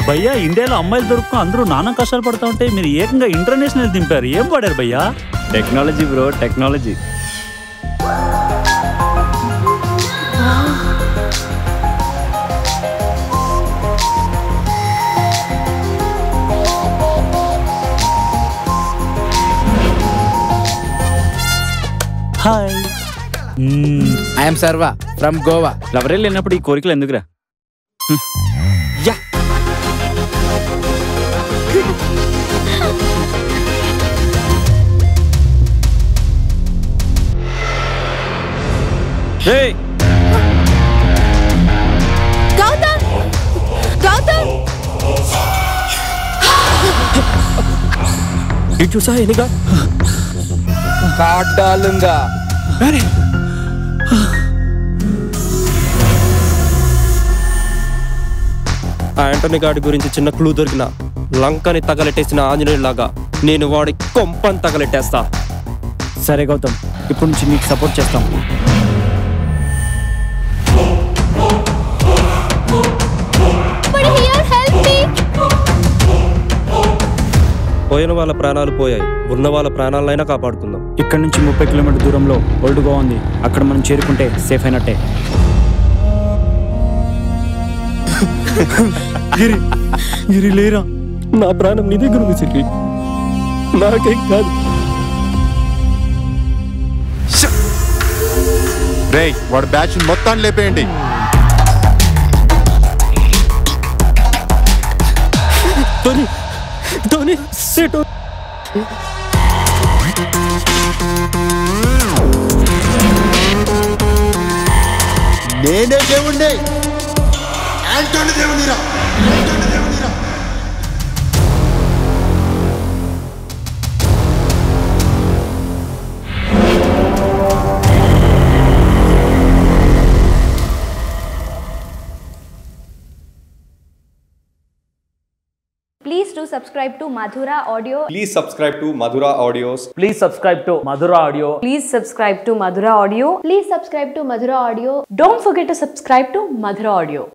భయ్యా ఇండియాలో అమ్మాయిలు దొరుకుని అందరూ నానా కష్టాలు పడతా ఉంటే మీరు ఏకంగా ఇంటర్నేషనల్ దింపారు ఏం పడారు భయ్యా technology bro technology hi I'm Sarva from Goa లవరే లేనప్పుడు ఈ కోరికలు ఎందుకురా యా హే గౌతమ్ గౌతమ్ ఇటు చూసా ఎనిగా కాటాలుంగా ఆ యాంటోనీ గాడి గురించి చిన్న క్లూ దొరికిన లంకని తగలెట్టేసిన ఆంజనేయులాగా నేను వాడి కొంపని తగలెట్టేస్తా సరే గౌతమ్ ఇప్పుడు నుంచి నీకు సపోర్ట్ చేస్తాం బట్ హియర్ హెల్ప్ మీ పోయిన వాళ్ళ ప్రాణాలు పోయాయి ఉన్న వాళ్ళ ప్రాణాలైనా కాపాడుకుందాం ఇక్కడ నుంచి ముప్పై కిలోమీటర్ దూరంలో ఓల్డ్ గోవా ఉంది అక్కడ మనం చేరుకుంటే సేఫ్ అయినట్టే గిరి గిరి లేరా నా ప్రాణం నీ దగ్గర ఉంది సిరి నాకేం కాదు రేయ్ వాడు బ్యాచ్ మొత్తాన్ని లేపేయండి ధోని ధోని సేటు నేనే దేవుణ్ణి యాంటోని దేవునిరా యాంటోని దేవునిరా Please do subscribe to Madhura Audio. Please subscribe to Madhura Audios. Please subscribe to Madhura audio Please subscribe to Madhura Audio. Please subscribe to Madhura Audio. Don't forget to subscribe to Madhura Audio.